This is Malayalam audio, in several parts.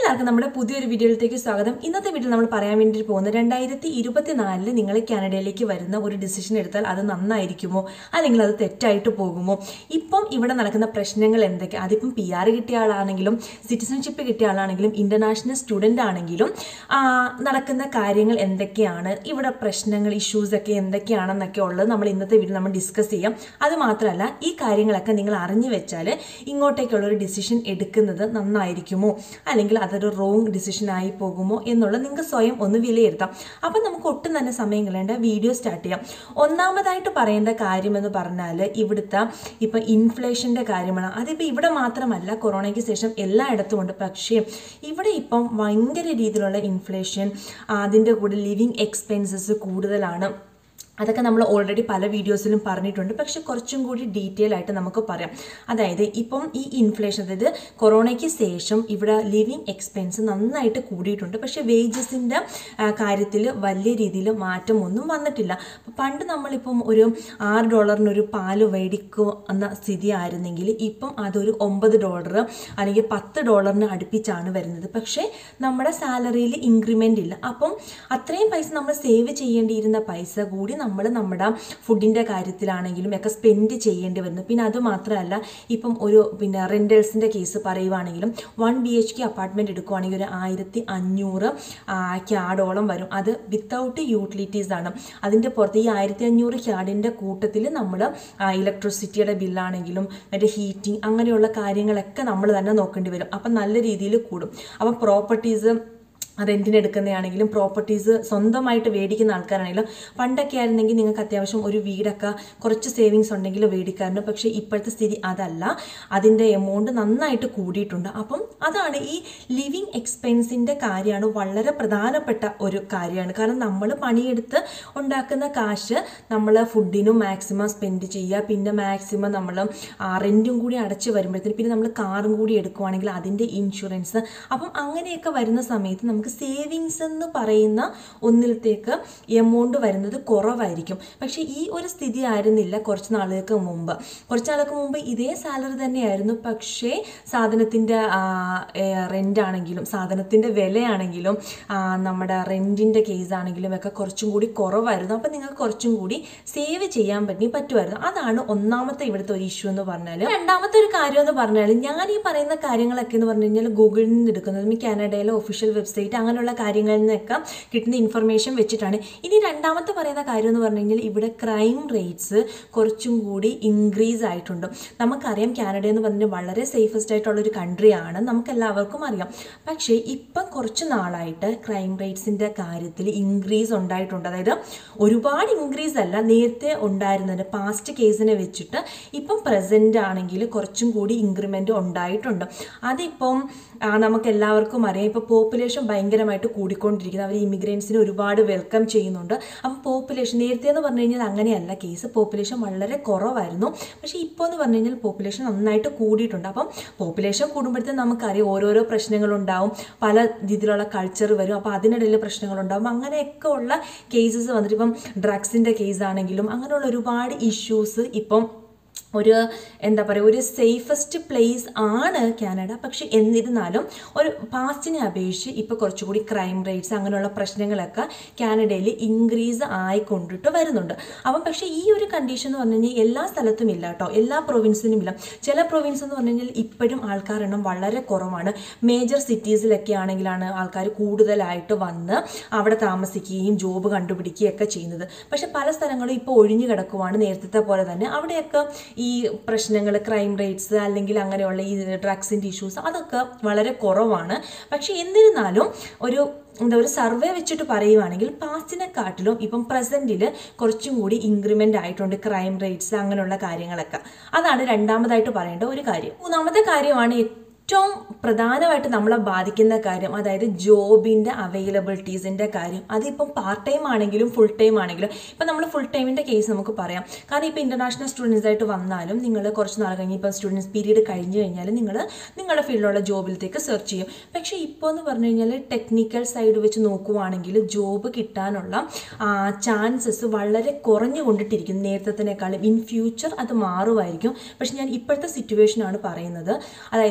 എല്ലാവർക്കും നമ്മുടെ പുതിയൊരു വീഡിയോയിലേക്ക് സ്വാഗതം ഇന്നത്തെ വീഡിയോ നമ്മൾ പറയാൻ വേണ്ടി പോകുന്നത് രണ്ടായിരത്തി ഇരുപത്തിനാലില് നിങ്ങൾ കാനഡയിലേക്ക് വരുന്ന ഒരു ഡിസിഷൻ എടുത്താൽ അത് നന്നായിരിക്കുമോ അല്ലെങ്കിൽ അത് തെറ്റായിട്ട് പോകുമോ ഇപ്പം ഇവിടെ നടക്കുന്ന പ്രശ്നങ്ങൾ എന്തൊക്കെ അതിപ്പം പി ആർ കിട്ടിയ ആളാണെങ്കിലും സിറ്റിസൺഷിപ്പ് കിട്ടിയ ആളാണെങ്കിലും ഇന്റർനാഷണൽ സ്റ്റുഡൻ്റ് ആണെങ്കിലും ആ, നടക്കുന്ന കാര്യങ്ങൾ എന്തൊക്കെയാണ് ഇവിടെ പ്രശ്നങ്ങൾ ഇഷ്യൂസ് ഒക്കെ എന്തൊക്കെയാണെന്നൊക്കെ ഉള്ളത് നമ്മൾ ഇന്നത്തെ വീഡിയോ നമ്മൾ ഡിസ്കസ് ചെയ്യാം അത് മാത്രമല്ല ഈ കാര്യങ്ങളൊക്കെ നിങ്ങൾ അറിഞ്ഞു വെച്ചാൽ ഇങ്ങോട്ടേക്കുള്ള ഒരു ഡിസിഷൻ എടുക്കുന്നത് നന്നായിരിക്കുമോ അല്ലെങ്കിൽ അതൊരു റോങ് ഡിസിഷൻ ആയി പോകുമോ എന്നുള്ളത് നിങ്ങൾക്ക് സ്വയം ഒന്ന് വിലയിരുത്താം അപ്പം നമുക്ക് ഒട്ടും തന്നെ സമയം കളയേണ്ട വീഡിയോ സ്റ്റാർട്ട് ചെയ്യാം ഒന്നാമതായിട്ട് പറയേണ്ട കാര്യമെന്ന് പറഞ്ഞാൽ ഇവിടുത്തെ ഇപ്പം ഇൻഫ്ലേഷൻ്റെ കാര്യമാണ് അതിപ്പോൾ ഇവിടെ മാത്രമല്ല കൊറോണയ്ക്ക് ശേഷം എല്ലായിടത്തും ഉണ്ട് പക്ഷേ ഇവിടെ ഇപ്പം ഭയങ്കര രീതിയിലുള്ള ഇൻഫ്ലേഷൻ അതിൻ്റെ കൂടെ ലിവിങ് എക്സ്പെൻസസ് കൂടുതലാണ് അതൊക്കെ നമ്മൾ ഓൾറെഡി പല വീഡിയോസിലും പറഞ്ഞിട്ടുണ്ട് പക്ഷെ കുറച്ചും കൂടി ഡീറ്റെയിൽ ആയിട്ട് നമുക്ക് പറയാം അതായത് ഇപ്പം ഈ ഇൻഫ്ലേഷൻ അതായത് കൊറോണയ്ക്ക് ശേഷം ഇവിടെ ലിവിങ് എക്സ്പെൻസ് നന്നായിട്ട് കൂടിയിട്ടുണ്ട് പക്ഷെ വേജസിൻ്റെ കാര്യത്തിൽ വലിയ രീതിയിൽ മാറ്റമൊന്നും വന്നിട്ടില്ല അപ്പം പണ്ട് നമ്മളിപ്പം ഒരു ആറ് ഡോളറിന് ഒരു പാല് മേടിക്കുന്ന സ്ഥിതി ആയിരുന്നെങ്കിൽ ഇപ്പം അതൊരു ഒമ്പത് ഡോളർ അല്ലെങ്കിൽ പത്ത് ഡോളറിന് അടുപ്പിച്ചാണ് വരുന്നത് പക്ഷേ നമ്മുടെ സാലറിയിൽ ഇൻക്രിമെൻ്റ് ഇല്ല അപ്പം അത്രയും പൈസ നമ്മൾ സേവ് ചെയ്യേണ്ടിയിരുന്ന പൈസ കൂടി നമ്മൾ നമ്മുടെ ഫുഡിൻ്റെ കാര്യത്തിലാണെങ്കിലും ഒക്കെ സ്പെൻഡ് ചെയ്യേണ്ടി വരുന്നു പിന്നെ അത് മാത്രമല്ല ഇപ്പം ഒരു പിന്നെ റെൻറ്റൽസിൻ്റെ കേസ് പറയുവാണെങ്കിലും one B H K apartment എടുക്കുവാണെങ്കിൽ ഒരു ആയിരത്തി അഞ്ഞൂറ് ക്യാഡോളം വരും അത് വിത്തൗട്ട് യൂട്ടിലിറ്റീസ് ആണ് അതിൻ്റെ പുറത്ത് ഈ ആയിരത്തി അഞ്ഞൂറ് ക്യാഡിൻ്റെ കൂട്ടത്തിൽ നമ്മൾ ഇലക്ട്രിസിറ്റിയുടെ ബില്ലാണെങ്കിലും മറ്റേ ഹീറ്റിംഗ് അങ്ങനെയുള്ള കാര്യങ്ങളൊക്കെ നമ്മൾ തന്നെ നോക്കേണ്ടി വരും അപ്പം നല്ല രീതിയിൽ കൂടും അപ്പം പ്രോപ്പർട്ടീസ് റെൻറ്റിന് എടുക്കുന്നതാണെങ്കിലും പ്രോപ്പർട്ടീസ് സ്വന്തമായിട്ട് മേടിക്കുന്ന ആൾക്കാരാണെങ്കിലും പണ്ടൊക്കെ ആയിരുന്നെങ്കിൽ നിങ്ങൾക്ക് അത്യാവശ്യം ഒരു വീടൊക്കെ കുറച്ച് സേവിങ്സ് ഉണ്ടെങ്കിൽ മേടിക്കാറുണ്ട് പക്ഷേ ഇപ്പോഴത്തെ സ്ഥിതി അതല്ല അതിൻ്റെ എമൗണ്ട് നന്നായിട്ട് കൂടിയിട്ടുണ്ട് അപ്പം അതാണ് ഈ ലിവിങ് എക്സ്പെൻസിൻ്റെ കാര്യമാണ് വളരെ പ്രധാനപ്പെട്ട ഒരു കാര്യമാണ് കാരണം നമ്മൾ പണിയെടുത്ത് ഉണ്ടാക്കുന്ന കാശ് നമ്മൾ ഫുഡിനും മാക്സിമം സ്പെൻഡ് ചെയ്യുക പിന്നെ മാക്സിമം നമ്മൾ റെൻറ്റും കൂടി അടച്ച് വരുമ്പോഴത്തേന് പിന്നെ നമ്മൾ കാറും കൂടി എടുക്കുവാണെങ്കിൽ അതിൻ്റെ ഇൻഷുറൻസ് അപ്പം അങ്ങനെയൊക്കെ വരുന്ന സമയത്ത് നമുക്ക് സേവിങ്സ് എന്ന് പറയുന്ന ഒന്നിലത്തേക്ക് എമൗണ്ട് വരുന്നത് കുറവായിരിക്കും പക്ഷേ ഈ ഒരു സ്ഥിതി ആയിരുന്നില്ല കുറച്ച് നാളുകൾക്ക് മുമ്പ് കുറച്ച് നാൾക്ക് മുമ്പ് ഇതേ സാലറി തന്നെയായിരുന്നു പക്ഷേ സാധനത്തിൻ്റെ റെൻ്റ് ആണെങ്കിലും സാധനത്തിൻ്റെ വിലയാണെങ്കിലും ആ, നമ്മുടെ റെൻറ്റിൻ്റെ കേസ് ആണെങ്കിലും ഒക്കെ കുറച്ചും കൂടി കുറവായിരുന്നു അപ്പം നിങ്ങൾക്ക് കുറച്ചും കൂടി സേവ് ചെയ്യാൻ പറ്റി പറ്റുമായിരുന്നു അതാണ് ഒന്നാമത്തെ ഇവിടുത്തെ ഒരു ഇഷ്യൂ എന്ന് പറഞ്ഞാൽ രണ്ടാമത്തെ ഒരു കാര്യം എന്ന് പറഞ്ഞാൽ ഞാൻ ഈ പറയുന്ന കാര്യങ്ങളൊക്കെ എന്ന് പറഞ്ഞു കഴിഞ്ഞാൽ ഗൂഗിളിൽ നിന്ന് എടുക്കുന്നത് ഈ കാനഡയിലെ ഒഫീഷ്യൽ വെബ്സൈറ്റ് അങ്ങനെയുള്ള കാര്യങ്ങളിൽ നിന്നൊക്കെ കിട്ടുന്ന ഇൻഫർമേഷൻ വെച്ചിട്ടാണ് ഇനി രണ്ടാമത്തെ പറയുന്ന കാര്യം എന്ന് പറഞ്ഞു കഴിഞ്ഞാൽ ഇവിടെ ക്രൈം റേറ്റ്സ് കുറച്ചും കൂടി ഇൻക്രീസ് ആയിട്ടുണ്ട് നമുക്കറിയാം കാനഡ എന്ന് പറഞ്ഞാൽ വളരെ സേഫസ്റ്റ് ആയിട്ടുള്ള ഒരു കൺട്രിയാണ് നമുക്ക് എല്ലാവർക്കും അറിയാം പക്ഷേ ഇപ്പം കുറച്ച് നാളായിട്ട് ക്രൈം റേറ്റ്സിൻ്റെ കാര്യത്തിൽ ഇൻക്രീസ് ഉണ്ടായിട്ടുണ്ട് അതായത് ഒരുപാട് ഇൻക്രീസ് അല്ല നേരത്തെ ഉണ്ടായിരുന്നത് പാസ്റ്റ് കേസിനെ വെച്ചിട്ട് ഇപ്പം പ്രസൻ്റ് ആണെങ്കിൽ കുറച്ചും കൂടി ഇൻക്രിമെൻ്റ് ഉണ്ടായിട്ടുണ്ട് അതിപ്പം ആ, നമുക്ക് എല്ലാവർക്കും അറിയാം ഇപ്പോൾ പോപ്പുലേഷൻ ഭയങ്കരമായിട്ട് കൂടിക്കൊണ്ടിരിക്കുന്നത് അവർ ഇമിഗ്രൻസിനെ ഒരുപാട് വെൽക്കം ചെയ്യുന്നുണ്ട് അപ്പം പോപ്പുലേഷൻ നേരത്തെ എന്ന് പറഞ്ഞു കഴിഞ്ഞാൽ അങ്ങനെയല്ല കേസ് പോപ്പുലേഷൻ വളരെ കുറവായിരുന്നു പക്ഷേ ഇപ്പോൾ എന്ന് പറഞ്ഞു കഴിഞ്ഞാൽ പോപ്പുലേഷൻ നന്നായിട്ട് കൂടിയിട്ടുണ്ട് അപ്പം പോപ്പുലേഷൻ കൂടുമ്പോഴത്തേക്കും നമുക്കറിയാം ഓരോരോ പ്രശ്നങ്ങളുണ്ടാവും പല രീതിയിലുള്ള കൾച്ചർ വരും അപ്പോൾ അതിനിടയിൽ പ്രശ്നങ്ങളുണ്ടാവും അങ്ങനെയൊക്കെ ഉള്ള കേസസ് വന്നിട്ട് ഇപ്പം ഡ്രഗ്സിൻ്റെ കേസ് ആണെങ്കിലും അങ്ങനെയുള്ള ഒരുപാട് ഇഷ്യൂസ് ഇപ്പം ഒരു എന്താ പറയുക ഒരു സേഫസ്റ്റ് പ്ലേസ് ആണ് കാനഡ പക്ഷെ എന്നിരുന്നാലും ഒരു പാസ്റ്റിനെ അപേക്ഷിച്ച് ഇപ്പോൾ കുറച്ചുകൂടി ക്രൈം റേറ്റ്സ് അങ്ങനെയുള്ള പ്രശ്നങ്ങളൊക്കെ കാനഡയിൽ ഇൻക്രീസ് ആയിക്കൊണ്ടിട്ട് വരുന്നുണ്ട് അപ്പം പക്ഷേ ഈ ഒരു കണ്ടീഷൻ എന്ന് പറഞ്ഞു കഴിഞ്ഞാൽ എല്ലാ സ്ഥലത്തും ഇല്ല കേട്ടോ എല്ലാ പ്രൊവിൻസിനും ഇല്ല ചില പ്രൊവിൻസ് എന്ന് പറഞ്ഞു കഴിഞ്ഞാൽ ഇപ്പോഴും ആൾക്കാർ എണ്ണം വളരെ കുറവാണ് മേജർ സിറ്റീസിലൊക്കെ ആണെങ്കിലാണ് ആൾക്കാർ കൂടുതലായിട്ട് വന്ന് അവിടെ താമസിക്കുകയും ജോബ് കണ്ടുപിടിക്കുകയും ഒക്കെ ചെയ്യുന്നത് പക്ഷെ പല സ്ഥലങ്ങളും ഇപ്പോൾ ഒഴിഞ്ഞു കിടക്കുവാണ് നേരത്തെ പോലെ തന്നെ അവിടെയൊക്കെ ഈ പ്രശ്നങ്ങൾ ക്രൈം റേറ്റ്സ് അല്ലെങ്കിൽ അങ്ങനെയുള്ള ഈ ഡ്രഗ്സിൻ്റെ ഇഷ്യൂസ് അതൊക്കെ വളരെ കുറവാണ് പക്ഷെ എന്നിരുന്നാലും ഒരു എന്താ ഒരു സർവേ വെച്ചിട്ട് പറയുവാണെങ്കിൽ പാസ്റ്റിനെക്കാട്ടിലും ഇപ്പം പ്രസൻറ്റിൽ കുറച്ചും കൂടി ഇൻക്രിമെൻ്റ് ആയിട്ടുണ്ട് ക്രൈം റേറ്റ്സ് അങ്ങനെയുള്ള കാര്യങ്ങളൊക്കെ അതാണ് രണ്ടാമതായിട്ട് പറയേണ്ട ഒരു കാര്യം മൂന്നാമത്തെ കാര്യമാണ് ഏറ്റവും പ്രധാനമായിട്ട് നമ്മളെ ബാധിക്കുന്ന കാര്യം അതായത് ജോബിൻ്റെ അവൈലബിലിറ്റീസിൻ്റെ കാര്യം അതിപ്പം പാർട്ട് ടൈം ആണെങ്കിലും ഫുൾ ടൈം ആണെങ്കിലും ഇപ്പം നമ്മൾ ഫുൾ ടൈമിൻ്റെ കേസ് നമുക്ക് പറയാം കാരണം ഇപ്പോൾ ഇൻ്റർനാഷണൽ സ്റ്റുഡൻസ് ആയിട്ട് വന്നാലും നിങ്ങൾ കുറച്ച് നാൾ കഴിഞ്ഞ് ഇപ്പോൾ സ്റ്റുഡൻസ് പീരീഡ് കഴിഞ്ഞ് കഴിഞ്ഞാൽ നിങ്ങൾ നിങ്ങളുടെ ഫീൽഡിലുള്ള ജോബിലത്തേക്ക് സെർച്ച് ചെയ്യും പക്ഷേ ഇപ്പോൾ എന്ന് പറഞ്ഞു കഴിഞ്ഞാൽ ടെക്നിക്കൽ സൈഡ് വെച്ച് നോക്കുവാണെങ്കിൽ ജോബ് കിട്ടാനുള്ള ചാൻസസ് വളരെ കുറഞ്ഞു കൊണ്ടിട്ടിരിക്കും നേരത്തേക്കാളും ഇൻ ഫ്യൂച്ചർ അത് മാറുമായിരിക്കും പക്ഷെ ഞാൻ ഇപ്പോഴത്തെ സിറ്റുവേഷനാണ് പറയുന്നത് അതായത് ഇപ്പം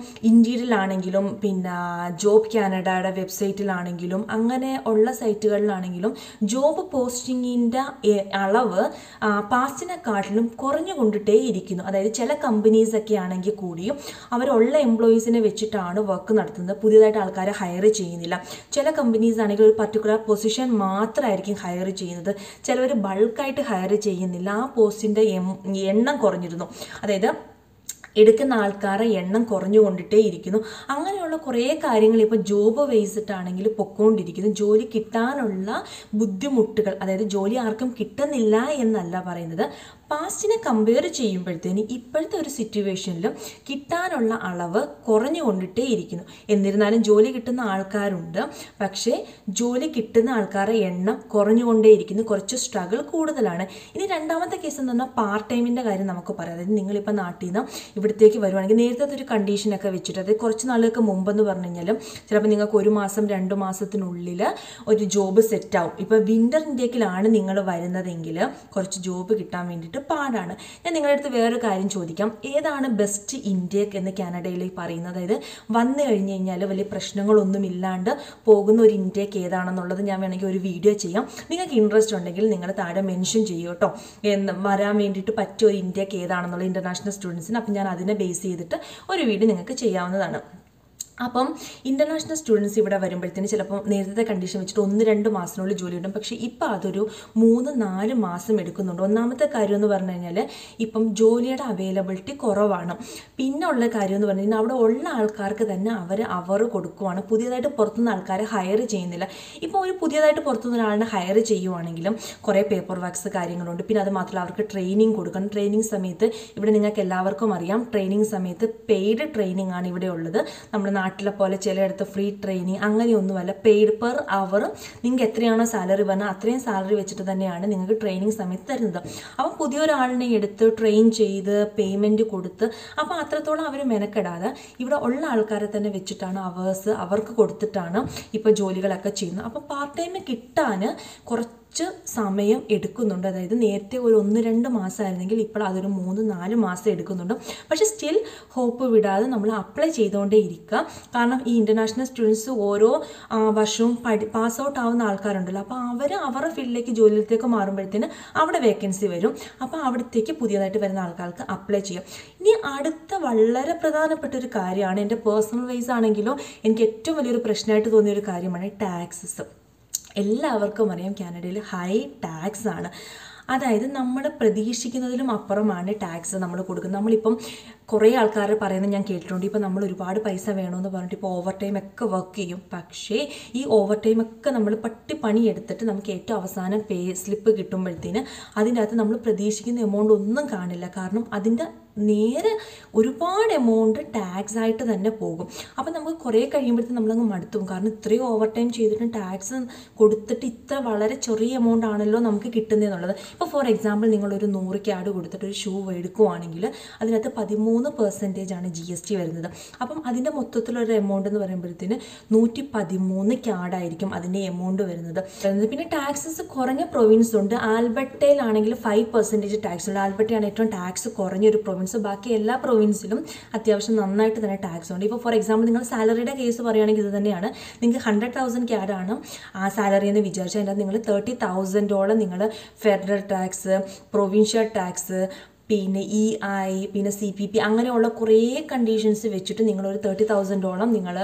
ഇൻഡീഡിലാണെങ്കിലും പിന്നെ ജോബ് കാനഡയുടെ വെബ്സൈറ്റിലാണെങ്കിലും അങ്ങനെ ഉള്ള സൈറ്റുകളിലാണെങ്കിലും ജോബ് പോസ്റ്റിങ്ങിൻ്റെ അളവ് പാസ്റ്റിനെക്കാട്ടിലും കുറഞ്ഞുകൊണ്ടിട്ടേ ഇരിക്കുന്നു അതായത് ചില കമ്പനീസ് ഒക്കെ ആണെങ്കിൽ കൂടിയും അവരുള്ള എംപ്ലോയീസിനെ വെച്ചിട്ടാണ് വർക്ക് നടത്തുന്നത് പുതിയതായിട്ട് ആൾക്കാരെ ഹയർ ചെയ്യുന്നില്ല ചില കമ്പനീസ് ആണെങ്കിൽ ഒരു പർട്ടിക്കുലർ പൊസിഷൻ മാത്രമായിരിക്കും ഹയർ ചെയ്യുന്നത് ചിലവർ ബൾക്കായിട്ട് ഹയർ ചെയ്യുന്നില്ല ആ പോസ്റ്റിൻ്റെ എണ്ണം കുറഞ്ഞിരുന്നു അതായത് എടുക്കുന്ന ആൾക്കാരെ എണ്ണം കുറഞ്ഞുകൊണ്ടിട്ടേ ഇരിക്കുന്നു അങ്ങനെയുള്ള കുറേ കാര്യങ്ങൾ ഇപ്പോൾ ജോബ് ബേസ്ഡാണെങ്കിൽ പൊക്കോണ്ടിരിക്കുന്നു ജോലി കിട്ടാനുള്ള ബുദ്ധിമുട്ടുകൾ അതായത് ജോലി ആർക്കും കിട്ടുന്നില്ല എന്നല്ല പറയുന്നത് പാസ്റ്റിനെ കമ്പയർ ചെയ്യുമ്പോഴത്തേന് ഇപ്പോഴത്തെ ഒരു സിറ്റുവേഷനിൽ കിട്ടാനുള്ള അളവ് കുറഞ്ഞുകൊണ്ടിട്ടേ ഇരിക്കുന്നു എന്നിരുന്നാലും ജോലി കിട്ടുന്ന ആൾക്കാരുണ്ട് പക്ഷേ ജോലി കിട്ടുന്ന ആൾക്കാരുടെ എണ്ണം കുറഞ്ഞുകൊണ്ടേയിരിക്കുന്നു കുറച്ച് സ്ട്രഗിൾ കൂടുതലാണ് ഇനി രണ്ടാമത്തെ കേസ് എന്ന് പറഞ്ഞാൽ പാർട്ട് ടൈമിൻ്റെ കാര്യം നമുക്ക് പറയാം അതായത് നിങ്ങളിപ്പോൾ നാട്ടിൽ നിന്ന് ഇവിടത്തേക്ക് വരുവാണെങ്കിൽ നേരത്തെ ഒരു കണ്ടീഷനൊക്കെ വെച്ചിട്ട് അതായത് കുറച്ച് നാളുകൾക്ക് മുമ്പെന്ന് പറഞ്ഞു കഴിഞ്ഞാലും ചിലപ്പോൾ നിങ്ങൾക്ക് ഒരു മാസം രണ്ട് മാസത്തിനുള്ളിൽ ഒരു ജോബ് സെറ്റ് ആവും ഇപ്പോൾ വിൻ്റർ ഇൻടേക്കിലാണ് നിങ്ങൾ വരുന്നതെങ്കിൽ കുറച്ച് ജോബ് കിട്ടാൻ വേണ്ടിയിട്ട് പാടാണ് ഞാൻ നിങ്ങളുടെ അടുത്ത് വേറൊരു കാര്യം ചോദിക്കാം ഏതാണ് ബെസ്റ്റ് ഇൻടേക്ക് എന്ന് കാനഡയിൽ പറയുന്നത് അതായത് വന്നു കഴിഞ്ഞ് കഴിഞ്ഞാൽ വലിയ പ്രശ്നങ്ങളൊന്നും ഇല്ലാണ്ട് പോകുന്ന ഒരു ഇൻടേക്ക് ഏതാണെന്നുള്ളത് ഞാൻ വേണമെങ്കിൽ ഒരു വീഡിയോ ചെയ്യാം നിങ്ങൾക്ക് ഇൻട്രസ്റ്റ് ഉണ്ടെങ്കിൽ നിങ്ങൾ താഴെ മെൻഷൻ ചെയ്യൂ കേട്ടോ എന്ന് വരാൻ വേണ്ടിയിട്ട് പറ്റിയ ഒരു ഇൻടേക്ക് ഏതാണെന്നുള്ള ഇൻ്റർനാഷണൽ സ്റ്റുഡൻസിന് അപ്പം ഞാൻ അതിനെ ബേസ് ചെയ്തിട്ട് ഒരു വീഡിയോ നിങ്ങൾക്ക് ചെയ്യാവുന്നതാണ് അപ്പം ഇൻ്റർനാഷണൽ സ്റ്റുഡൻസ് ഇവിടെ വരുമ്പോഴത്തേന് ചിലപ്പോൾ നേരത്തെ കണ്ടീഷൻ വെച്ചിട്ട് ഒന്ന് രണ്ട് മാസത്തിനുള്ളിൽ ജോലി കിട്ടും പക്ഷേ ഇപ്പം അതൊരു മൂന്ന് നാല് മാസം എടുക്കുന്നുണ്ട് ഒന്നാമത്തെ കാര്യം എന്ന് പറഞ്ഞു കഴിഞ്ഞാൽ ഇപ്പം ജോലിയുടെ അവൈലബിലിറ്റി കുറവാണ് പിന്നെ ഉള്ള കാര്യം എന്ന് പറഞ്ഞു കഴിഞ്ഞാൽ അവിടെ ഉള്ള ആൾക്കാർക്ക് തന്നെ അവർ അവർ കൊടുക്കുവാണ് പുതിയതായിട്ട് പുറത്തുനിന്ന് ആൾക്കാരെ ഹയർ ചെയ്യുന്നില്ല ഇപ്പോൾ ഒരു പുതിയതായിട്ട് പുറത്തുനിന്ന് ഒരാളിനെ ഹയർ ചെയ്യുവാണെങ്കിലും കുറേ പേപ്പർ വർക്ക്സ് കാര്യങ്ങളുണ്ട് പിന്നെ അത് മാത്രമല്ല അവർക്ക് ട്രെയിനിങ് കൊടുക്കണം ട്രെയിനിങ് സമയത്ത് ഇവിടെ നിങ്ങൾക്ക് എല്ലാവർക്കും അറിയാം ട്രെയിനിങ് സമയത്ത് പെയ്ഡ് ട്രെയിനിങ് ആണ് ഇവിടെ ഉള്ളത് നമ്മുടെ നാട്ടിലെ പോലെ ചിലയിടത്ത് ഫ്രീ ട്രെയിനിങ് അങ്ങനെയൊന്നുമല്ല പെയ്ഡ് പെർ അവർ നിങ്ങൾക്ക് എത്രയാണോ സാലറി പറഞ്ഞാൽ അത്രയും സാലറി വെച്ചിട്ട് തന്നെയാണ് നിങ്ങൾക്ക് ട്രെയിനിങ് സമയത്ത് തരുന്നത് അപ്പം പുതിയൊരാളിനെ എടുത്ത് ട്രെയിൻ ചെയ്ത് പേയ്മെൻറ്റ് കൊടുത്ത് അപ്പോൾ അത്രത്തോളം അവർ മെനക്കെടാതെ ഇവിടെ ഉള്ള ആൾക്കാരെ തന്നെ വെച്ചിട്ടാണ് അവേഴ്സ് അവർക്ക് കൊടുത്തിട്ടാണ് ഇപ്പോൾ ജോലികളൊക്കെ ചെയ്യുന്നത് അപ്പോൾ പാർട്ട് ടൈം കിട്ടാൻ കുറച്ച് കുറച്ച് സമയം എടുക്കുന്നുണ്ട് അതായത് നേരത്തെ ഒരു ഒന്ന് രണ്ട് മാസമായിരുന്നെങ്കിൽ ഇപ്പോൾ അതൊരു മൂന്ന് നാല് മാസം എടുക്കുന്നുണ്ട് പക്ഷേ സ്റ്റിൽ ഹോപ്പ് വിടാതെ നമ്മൾ അപ്ലൈ ചെയ്തുകൊണ്ടേ ഇരിക്കുക കാരണം ഈ ഇൻ്റർനാഷണൽ സ്റ്റുഡൻസ് ഓരോ ആ, വർഷവും പഠി പാസ് ഔട്ട് ആവുന്ന ആൾക്കാരുണ്ടല്ലോ അപ്പോൾ അവർ അവരുടെ ഫീൽഡിലേക്ക് ജോലിയിലേക്ക് മാറുമ്പോഴത്തേന് അവിടെ വേക്കൻസി വരും അപ്പോൾ അവിടത്തേക്ക് പുതിയതായിട്ട് വരുന്ന ആൾക്കാർക്ക് അപ്ലൈ ചെയ്യാം ഇനി അടുത്ത വളരെ പ്രധാനപ്പെട്ട ഒരു കാര്യമാണ് എൻ്റെ പേഴ്സണൽ വൈസ് ആണെങ്കിലും എനിക്ക് ഏറ്റവും വലിയൊരു പ്രശ്നമായിട്ട് തോന്നിയ ഒരു കാര്യമാണ് ടാക്സസ് എല്ലാവർക്കും അറിയാം കാനഡയിൽ ഹൈ ടാക്സ് ആണ് അതായത് നമ്മൾ പ്രതീക്ഷിക്കുന്നതിലും അപ്പുറമാണ് ടാക്സ് നമ്മൾ കൊടുക്കുന്നത് നമ്മളിപ്പം കുറേ ആൾക്കാർ പറയുന്നത് ഞാൻ കേട്ടിട്ടുണ്ട് ഇപ്പം നമ്മൾ ഒരുപാട് പൈസ വേണമെന്ന് പറഞ്ഞിട്ട് ഇപ്പോൾ ഓവർ ടൈം ഒക്കെ വർക്ക് ചെയ്യും പക്ഷേ ഈ ഓവർ ടൈം ഒക്കെ നമ്മൾ പട്ടി പണിയെടുത്തിട്ട് നമുക്ക് ഏറ്റവും അവസാനം പേ സ്ലിപ്പ് കിട്ടുമ്പോഴത്തേന് അതിൻ്റെ അകത്ത് നമ്മൾ പ്രതീക്ഷിക്കുന്ന എമൗണ്ട് ഒന്നും കാണില്ല കാരണം അതിൻ്റെ നേരെ ഒരുപാട് എമൗണ്ട് ടാക്സ് ആയിട്ട് തന്നെ പോകും അപ്പം നമുക്ക് കുറേ കഴിയുമ്പോഴത്തേക്കും നമ്മളങ്ങ് മടുത്തും കാരണം ഇത്രയും ഓവർ ടൈം ചെയ്തിട്ടും ടാക്സ് കൊടുത്തിട്ട് ഇത്ര വളരെ ചെറിയ എമൗണ്ട് ആണല്ലോ നമുക്ക് കിട്ടുന്നതെന്നുള്ളത് ഇപ്പോൾ ഫോർ എക്സാമ്പിൾ നിങ്ങളൊരു നൂറ് ക്യാഡ് കൊടുത്തിട്ട് ഒരു ഷൂ എടുക്കുവാണെങ്കിൽ അതിനകത്ത് പതിമൂന്ന് പെർസെൻറ്റേജ് ആണ് ജി എസ് ടി വരുന്നത് അപ്പം അതിൻ്റെ മൊത്തത്തിലൊരു എമൗണ്ട് എന്ന് പറയുമ്പോഴത്തേന് നൂറ്റി പതിമൂന്ന് ക്യാഡായിരിക്കും അതിൻ്റെ എമൗണ്ട് വരുന്നത് വരുന്നത് പിന്നെ ടാക്സസ് കുറഞ്ഞ പ്രൊവിൻസ് ഉണ്ട് ആൽബർട്ടയിലാണെങ്കിൽ ഫൈവ് പെർസെൻറ്റേജ് ടാക്സ് ഉണ്ട് ആൽബർട്ടയാണ് ഏറ്റവും ടാക്സ് കുറഞ്ഞ ഒരു പ്രൊവിൻസ് ബാക്കി എല്ലാ പ്രൊവിൻസിലും അത്യാവശ്യം നന്നായിട്ട് തന്നെ ടാക്സ് ഉണ്ട് ഇപ്പോൾ ഫോർ എക്സാമ്പിൾ നിങ്ങൾ സാലറിയുടെ കേസ് പറയുകയാണെങ്കിൽ ഇത് തന്നെയാണ് നിങ്ങൾക്ക് ഹൺഡ്രഡ് തൗസൻഡ് ക്യാഡാണ് ആ സാലറി എന്ന് വിചാരിച്ചാൽ അതിൻ്റെ നിങ്ങൾ തേർട്ടി തൗസൻഡോളം നിങ്ങൾ ഫെഡറൽ ടാക്സ് പ്രൊവിൻഷ്യൽ ടാക്സ് പിന്നെ ഇ ഐ പിന്നെ സി പി പി അങ്ങനെയുള്ള കുറേ കണ്ടീഷൻസ് വെച്ചിട്ട് നിങ്ങളൊരു തേർട്ടി തൗസൻഡോളം നിങ്ങൾ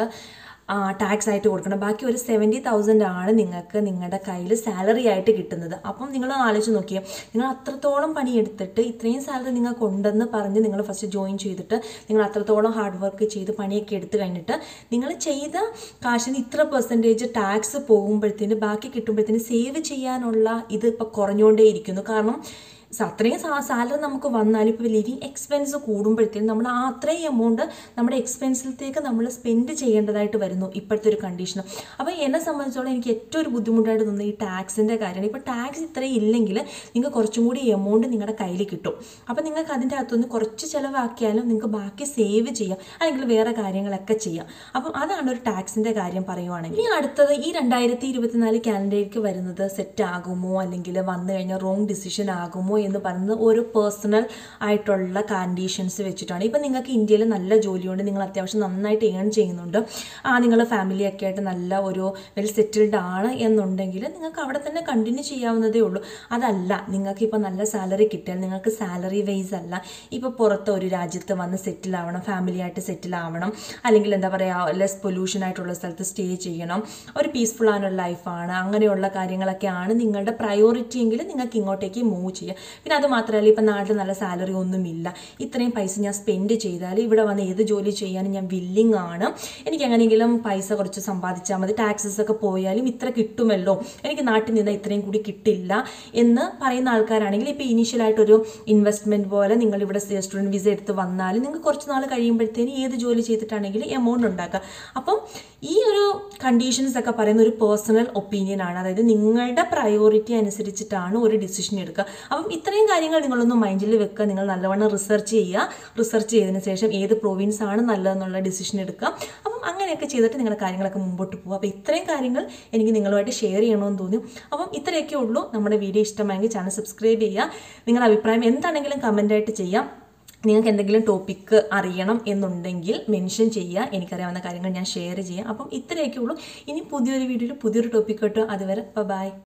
ടാക്സ് ആയിട്ട് കൊടുക്കണം ബാക്കി ഒരു സെവൻറ്റി തൗസൻഡ് ആണ് നിങ്ങൾക്ക് നിങ്ങളുടെ കയ്യിൽ സാലറി ആയിട്ട് കിട്ടുന്നത് അപ്പം നിങ്ങൾ ആലോചിച്ച് നോക്കിയേ നിങ്ങൾ അത്രത്തോളം പണിയെടുത്തിട്ട് ഇത്രയും സാലറി നിങ്ങൾക്ക് ഉണ്ടെന്ന് പറഞ്ഞ് നിങ്ങൾ ഫസ്റ്റ് ജോയിൻ ചെയ്തിട്ട് നിങ്ങൾ അത്രത്തോളം ഹാർഡ് വർക്ക് ചെയ്ത് പണിയൊക്കെ എടുത്തു കഴിഞ്ഞിട്ട് നിങ്ങൾ ചെയ്ത കാശിന് ഇത്ര പെർസെൻറ്റേജ് ടാക്സ് പോകുമ്പോഴത്തേന് ബാക്കി കിട്ടുമ്പോഴത്തേന് സേവ് ചെയ്യാനുള്ള ഇത് ഇപ്പോൾ കുറഞ്ഞുകൊണ്ടേ ഇരിക്കുന്നു കാരണം സ- അത്രയും സാലറി നമുക്ക് വന്നാലും ഇപ്പോൾ ലിവിങ് എക്സ്പെൻസ് കൂടുമ്പോഴത്തേക്കും നമ്മൾ ആ അത്രയും എമൗണ്ട് നമ്മുടെ എക്സ്പെൻസിലത്തേക്ക് നമ്മൾ സ്പെൻഡ് ചെയ്യേണ്ടതായിട്ട് വരുന്നു ഇപ്പോഴത്തെ ഒരു കണ്ടീഷൻ അപ്പോൾ എന്നെ സംബന്ധിച്ചോളം എനിക്ക് ഏറ്റവും ഒരു ബുദ്ധിമുട്ടായിട്ട് തോന്നുന്നത് ഈ ടാക്സിൻ്റെ കാര്യമാണ് ഇപ്പോൾ ടാക്സ് ഇത്രയും ഇല്ലെങ്കിൽ നിങ്ങൾക്ക് കുറച്ചും കൂടി എമൗണ്ട് നിങ്ങളുടെ കയ്യിൽ കിട്ടും അപ്പോൾ നിങ്ങൾക്ക് അതിൻ്റെ അകത്തുനിന്ന് കുറച്ച് ചിലവാക്കിയാലും നിങ്ങൾക്ക് ബാക്കി സേവ് ചെയ്യാം അല്ലെങ്കിൽ വേറെ കാര്യങ്ങളൊക്കെ ചെയ്യാം അപ്പം അതാണ് ഒരു ടാക്സിൻ്റെ കാര്യം പറയുവാണെങ്കിൽ ഇനി അടുത്തത് ഈ രണ്ടായിരത്തി ഇരുപത്തിനാല് കാലണ്ടറിലേക്ക് വരുന്നത് സെറ്റ് ആകുമോ അല്ലെങ്കിൽ വന്നു കഴിഞ്ഞാൽ റോങ് ഡിസിഷൻ ആകുമോ എന്ന് പറയുന്നത് ഓരോ പേഴ്സണൽ ആയിട്ടുള്ള കണ്ടീഷൻസ് വെച്ചിട്ടാണ് ഇപ്പം നിങ്ങൾക്ക് ഇന്ത്യയിൽ നല്ല ജോലിയുണ്ട് നിങ്ങൾ അത്യാവശ്യം നന്നായിട്ട് ഏൺ ചെയ്യുന്നുണ്ട് ആ നിങ്ങൾ ഫാമിലിയൊക്കെ ആയിട്ട് നല്ല ഒരു വെൽ സെറ്റിൽഡ് ആണ് എന്നുണ്ടെങ്കിൽ നിങ്ങൾക്ക് അവിടെ തന്നെ കണ്ടിന്യൂ ചെയ്യാവുന്നതേ ഉള്ളൂ അതല്ല നിങ്ങൾക്ക് ഇപ്പോൾ നല്ല സാലറി കിട്ടിയാൽ നിങ്ങൾക്ക് സാലറി വൈസ് അല്ല ഇപ്പോൾ പുറത്ത് ഒരു രാജ്യത്ത് വന്ന് സെറ്റിൽ ആവണം ഫാമിലി ആയിട്ട് സെറ്റിൽ ആവണം അല്ലെങ്കിൽ എന്താ പറയുക ലെസ് പൊല്യൂഷൻ ആയിട്ടുള്ള സ്ഥലത്ത് സ്റ്റേ ചെയ്യണം ഒരു പീസ്ഫുൾ ആയിട്ടുള്ള ലൈഫാണ് അങ്ങനെയുള്ള കാര്യങ്ങളൊക്കെയാണ് നിങ്ങളുടെ പ്രയോറിറ്റി എങ്കിൽ നിങ്ങൾക്ക് ഇങ്ങോട്ടേക്ക് മൂവ് ചെയ്യാം പിന്നെ അത് മാത്രമല്ല ഇപ്പം നാട്ടിൽ നല്ല സാലറി ഒന്നുമില്ല ഇത്രയും പൈസ ഞാൻ സ്പെൻഡ് ചെയ്താൽ ഇവിടെ വന്ന് ഏത് ജോലി ചെയ്യാനും ഞാൻ വില്ലിങ് ആണ് എനിക്ക് എങ്ങനെയെങ്കിലും പൈസ കുറച്ച് സമ്പാദിച്ചാൽ മതി ടാക്സസ് ഒക്കെ പോയാലും ഇത്ര കിട്ടുമല്ലോ എനിക്ക് നാട്ടിൽ നിന്ന് ഇത്രയും കൂടി കിട്ടില്ല എന്ന് പറയുന്ന ആൾക്കാരാണെങ്കിൽ ഇപ്പോൾ ഇനീഷ്യലായിട്ടൊരു ഇൻവെസ്റ്റ്മെൻറ്റ് പോലെ നിങ്ങൾ ഇവിടെ സ്റ്റുഡൻറ്റ് വിസ എടുത്ത് വന്നാൽ നിങ്ങൾക്ക് കുറച്ച് നാൾ കഴിയുമ്പോഴത്തേന് ഏത് ജോലി ചെയ്തിട്ടാണെങ്കിലും എമൗണ്ട് ഉണ്ടാക്കുക അപ്പം ഈ ഒരു കണ്ടീഷൻസ് ഒക്കെ പറയുന്ന ഒരു പേഴ്സണൽ ഒപ്പീനിയൻ ആണ് അതായത് നിങ്ങളുടെ പ്രയോറിറ്റി അനുസരിച്ചിട്ടാണ് ഒരു ഡിസിഷൻ എടുക്കുക അപ്പം ഇത്രയും കാര്യങ്ങൾ നിങ്ങളൊന്ന് മൈൻഡിൽ വെക്കുക നിങ്ങൾ നല്ലവണ്ണം റിസർച്ച് ചെയ്യുക റിസർച്ച് ചെയ്തതിന് ശേഷം ഏത് പ്രൊവിൻസ് ആണ് നല്ലതെന്നുള്ള ഡിസിഷൻ എടുക്കുക അപ്പം അങ്ങനെയൊക്കെ ചെയ്തിട്ട് നിങ്ങളുടെ കാര്യങ്ങളൊക്കെ മുമ്പോട്ട് പോകുക അപ്പോൾ ഇത്രയും കാര്യങ്ങൾ എനിക്ക് നിങ്ങളുമായിട്ട് ഷെയർ ചെയ്യണമെന്ന് തോന്നി അപ്പം ഇത്രയൊക്കെ ഉള്ളൂ നമ്മുടെ വീഡിയോ ഇഷ്ടമായെങ്കിൽ ചാനൽ സബ്സ്ക്രൈബ് ചെയ്യുക നിങ്ങളുടെ അഭിപ്രായം എന്താണെങ്കിലും കമൻ്റായിട്ട് ചെയ്യാം നിങ്ങൾക്ക് എന്തെങ്കിലും ടോപ്പിക്ക് അറിയണം എന്നുണ്ടെങ്കിൽ മെൻഷൻ ചെയ്യുക എനിക്കറിയാവുന്ന കാര്യങ്ങൾ ഞാൻ ഷെയർ ചെയ്യാം അപ്പം ഇത്രയൊക്കെ ഉള്ളൂ ഇനി പുതിയൊരു വീഡിയോയിൽ പുതിയൊരു ടോപ്പിക്ക് കേട്ടോ അതുവരെ ബൈ